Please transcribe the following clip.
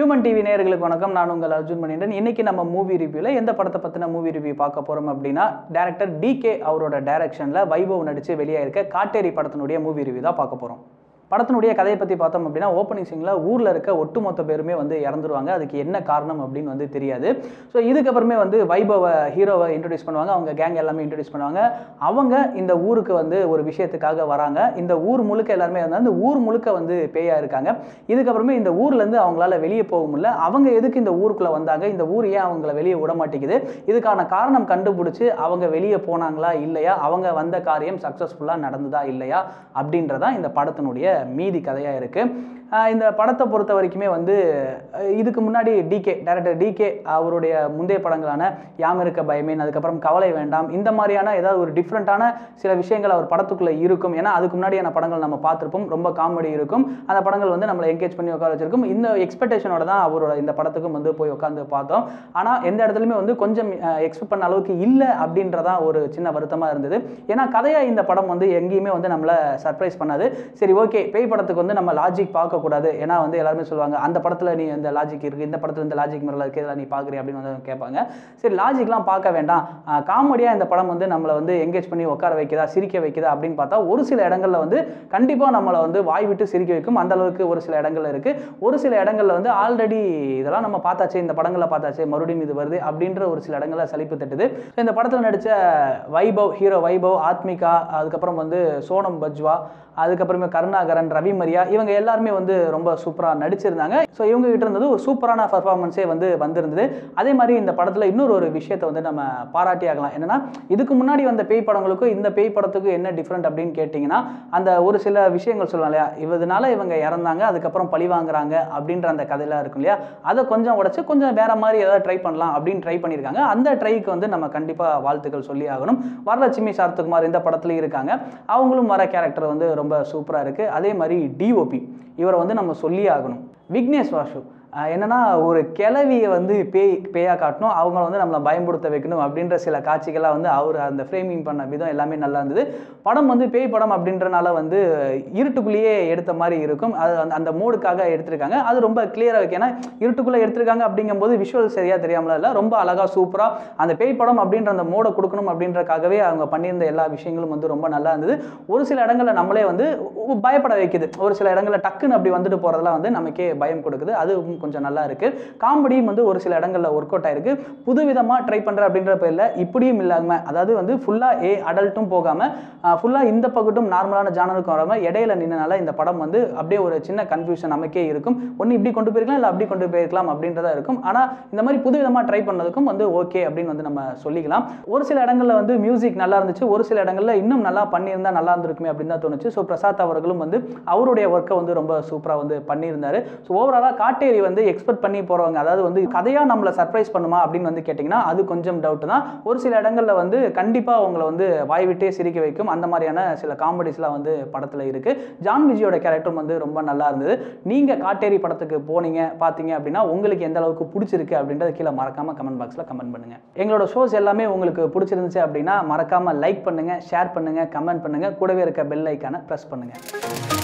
human TV நேயர்களுக்கு வணக்கம் நான் உங்கள் அர்ஜுன் மணியன் இன்னைக்கு நம்ம மூவி ரிவ்யூவில் எந்த படத்தை பற்றின மூவி ரிவ்யூ பார்க்க போகிறோம் அப்படின்னா டேரக்டர் டிகே அவரோட டைரக்ஷனில் வைபவ் நடித்து வெளியாயிருக்க காட்டேரி படத்தினுடைய மூவி ரிவ்யூ தான் பார்க்க போகிறோம் படத்தினுடைய கதையை பற்றி பார்த்தோம் அப்படின்னா ஓப்பனிங் சீனில் ஊரில் இருக்க ஒட்டுமொத்த பேருமே வந்து இறந்துருவாங்க அதுக்கு என்ன காரணம் அப்படின்னு வந்து தெரியாது ஸோ இதுக்கப்புறமே வந்து வைபவ ஹீரோவை இன்ட்ரடியூஸ் பண்ணுவாங்க அவங்க கேங் எல்லாமே இன்ட்ரடியூஸ் பண்ணுவாங்க அவங்க இந்த ஊருக்கு வந்து ஒரு விஷயத்துக்காக வராங்க இந்த ஊர் முழுக்க எல்லாருமே வந்து அந்த ஊர் முழுக்க வந்து பேயாக இருக்காங்க இதுக்கப்புறமே இந்த ஊர்லேருந்து அவங்களால வெளியே போக முடியல அவங்க எதுக்கு இந்த ஊருக்குள்ளே வந்தாங்க இந்த ஊர் ஏன் அவங்கள வெளியே விட மாட்டேங்குது இதுக்கான காரணம் கண்டுபிடிச்சி அவங்க வெளியே போனாங்களா இல்லையா அவங்க வந்த காரியம் சக்ஸஸ்ஃபுல்லாக நடந்ததா இல்லையா அப்படின்றதான் இந்த படத்தினுடைய மீதி கதையாக இருக்குது இந்த படத்தை பொறுத்த வரைக்குமே வந்து அஹ் இதுக்கு முன்னாடி டிகே டேரக்டர் டிகே அவருடைய முந்தைய படங்களான யாம் இருக்க பயமேன் அதுக்கப்புறம் கவலை வேண்டாம் இந்த மாதிரியான ஏதாவது ஒரு டிஃப்ரெண்ட்டான சில விஷயங்கள் அவர் படத்துக்குள்ளே இருக்கும் ஏன்னா அதுக்கு முன்னாடியான படங்கள் நம்ம பார்த்துருப்போம் ரொம்ப காமெடி இருக்கும் அந்த படங்கள் வந்து நம்மளை என்கேஜ் பண்ணி உட்கார வச்சிருக்கும் இந்த எக்ஸ்பெக்டேஷனோட தான் அவரோட இந்த படத்துக்கும் வந்து போய் உட்காந்து பார்த்தோம் ஆனால் எந்த இடத்துலையுமே வந்து கொஞ்சம் எக்ஸ்பெக்ட் பண்ண அளவுக்கு இல்லை அப்படின்றதான் ஒரு சின்ன வருத்தமாக இருந்தது ஏன்னா கதையாக இந்த படம் வந்து எங்கேயுமே வந்து நம்மளை சர்ப்ரைஸ் பண்ணாது சரி ஓகே பேய் படத்துக்கு வந்து நம்ம லாஜிக் பார்க்கக்கூடாது ஏன்னா வந்து எல்லாருமே சொல்லுவாங்க அந்த படத்தில் நீ இந்த லாஜிக் இருக்குது இந்த படத்தில் இந்த லாஜிக் முறையில் இருக்குது இதெல்லாம் நீ பார்க்குறீ அப்படின்னு வந்து கேட்பாங்க சரி லாஜிக்லாம் பார்க்க வேண்டாம் காமெடியாக இந்த படம் வந்து நம்மளை வந்து என்கேஜ் பண்ணி உட்கார வைக்குதா சிரிக்க வைக்குதா அப்படின்னு பார்த்தா ஒரு சில இடங்களில் வந்து கண்டிப்பாக நம்மளை வந்து வாய் விட்டு சிரிக்க வைக்கும் அந்த அளவுக்கு ஒரு சில இடங்கள்ல இருக்குது ஒரு சில இடங்களில் வந்து ஆல்ரெடி இதெல்லாம் நம்ம பார்த்தாச்சு இந்த படங்களில் பார்த்தாச்சு மறுபடியும் இது வருது அப்படின்ற ஒரு சில இடங்களில் சலிப்பு தட்டுது So, இந்த படத்தில் நடித்த வைபவ் ஹீரோ வைபவ் ஆத்மிகா அதுக்கப்புறம் வந்து சோனம் பஜ்வா அதுக்கப்புறமே கருணாகரன் ரவி மரியா இவங்க எல்லாருமே வந்து ரொம்ப சூப்பராக நடிச்சிருந்தாங்க ஸோ இவங்க கிட்ட இருந்தது ஒரு சூப்பரான பர்ஃபார்மன்ஸே வந்து வந்திருந்தது அதே மாதிரி இந்த படத்தில் இன்னொரு ஒரு விஷயத்தை வந்து நம்ம பாராட்டி ஆகலாம் என்னன்னா இதுக்கு முன்னாடி வந்த பேய் படங்களுக்கும் இந்த பேய் படத்துக்கும் என்ன டிஃப்ரெண்ட் அப்படின்னு கேட்டிங்கன்னா அந்த ஒரு சில விஷயங்கள் சொல்லலாம் இல்லையா இதனால இவங்க இறந்தாங்க அதுக்கப்புறம் பழி வாங்குறாங்க அப்படின்ற அந்த கதையெல்லாம் இருக்கும் இல்லையா அதை கொஞ்சம் உடச்சி கொஞ்சம் வேற மாதிரி ஏதாவது ட்ரை பண்ணலாம் அப்படின்னு ட்ரை பண்ணியிருக்காங்க அந்த ட்ரைக்கு வந்து நம்ம கண்டிப்பாக வாழ்த்துக்கள் சொல்லி ஆகணும் வரலட்சுமி சார்த்துக்குமார் இந்த படத்துலையும் இருக்காங்க அவங்களும் வர கேரக்டர் வந்து ரொம்ப சூப்பராக இருக்குது அதே மாதிரி டிஓபி இவரை வந்து நம்ம சொல்லி ஆகணும் விக்னேஷ் வாசு அஹ் என்னன்னா ஒரு கிளவியை வந்து பேய் பேயாக காட்டணும் அவங்கள வந்து நம்மளை பயன்படுத்த வைக்கணும் அப்படின்ற சில காட்சிகள்லாம் வந்து அவர் அந்த ஃப்ரேமிங் பண்ண விதம் எல்லாமே நல்லா இருந்தது படம் வந்து பேய் படம் அப்படின்றனால வந்து இருட்டுக்குள்ளேயே எடுத்த மாதிரி இருக்கும் அது அந்த- அந்த மோடுக்காக எடுத்திருக்காங்க அது ரொம்ப கிளியராக இருக்கு ஏன்னா இருட்டுக்குள்ளே எடுத்திருக்காங்க அப்படிங்கும்போது விஷுவல் சரியாக தெரியாமல இல்லை ரொம்ப அழகாக சூப்பராக அந்த பேய் படம் அப்படின்ற அந்த மோடை கொடுக்கணும் அப்படின்றக்காகவே அவங்க பண்ணியிருந்த எல்லா விஷயங்களும் வந்து ரொம்ப நல்லா இருந்தது ஒரு சில இடங்களில் நம்மளே வந்து உ- பயப்பட வைக்குது ஒரு சில இடங்களில் டக்குன்னு அப்படி வந்துட்டு போகிறதெல்லாம் வந்து நமக்கே பயம் கொடுக்குது அதுவும் கொஞ்சம் நல்லா இருக்குது காமெடியும் வந்து ஒரு சில இடங்களில் ஒர்க் அவுட் ஆயிருக்கு புதுவிதமாக ட்ரை பண்ணுற அப்படின்ற பேரில் இப்படியும் இல்லாமல் அதாவது வந்து ஃபுல்லாக ஏ அடல்ட்டும் போகாமல் ஃபுல்லாக இந்த பக்கட்டும் நார்மலான ஜானருக்கும் வராமல் இடையில நின்னனால இந்த படம் வந்து அப்படியே ஒரு சின்ன கன்ஃபியூஷன் நமக்கே இருக்கும் ஒன்று இப்படி கொண்டு போயிருக்கலாம் இல்லை அப்படி கொண்டு போயிருக்கலாம் அப்படின்றதா இருக்கும் ஆனால் இந்த மாதிரி புதுவிதமாக ட்ரை பண்ணதுக்கும் வந்து ஓகே அப்படின்னு வந்து நம்ம சொல்லிக்கலாம் ஒரு சில இடங்களில் வந்து மியூசிக் நல்லா இருந்துச்சு ஒரு சில இடங்களில் இன்னும் நல்லா பண்ணியிருந்தா நல்லா இருந்திருக்குமே அப்படின்னு தான் தோணுச்சு ஸோ பிரசாத் அவர்களும் வந்து அவருடைய ஒர்க்கை வந்து ரொம்ப சூப்பராக வந்து பண்ணியிருந்தாரு ஸோ ஓவராலாக காட்டேரி வந்து எக்ஸ்பெக்ட் பண்ணி போகிறவங்க அதாவது வந்து கதையாக நம்மளை சர்ப்ரைஸ் பண்ணுமா அப்படின்னு வந்து கேட்டிங்கன்னா அது கொஞ்சம் டவுட் தான் ஒரு சில இடங்களில் வந்து கண்டிப்பாக உங்களை வந்து வாய் விட்டே சிரிக்க வைக்கும் அந்த மாதிரியான சில காமெடிஸ்லாம் வந்து படத்தில் இருக்குது ஜான் விஜயோட கேரக்டரும் வந்து ரொம்ப நல்லா இருந்தது நீங்கள் காட்டேரி படத்துக்கு போனீங்க பார்த்தீங்க அப்படின்னா உங்களுக்கு எந்த அளவுக்கு பிடிச்சிருக்கு அப்படின்றத கீழே மறக்காமல் கமெண்ட் பாக்ஸில் கமெண்ட் பண்ணுங்கள் எங்களோட ஷோஸ் எல்லாமே உங்களுக்கு பிடிச்சிருந்துச்சு அப்படின்னா மறக்காமல் லைக் பண்ணுங்கள் ஷேர் பண்ணுங்கள் கமெண்ட் பண்ணுங்கள் கூடவே இருக்க பெல் ஐக்கானை ப்ரெஸ் பண்ணுங்கள்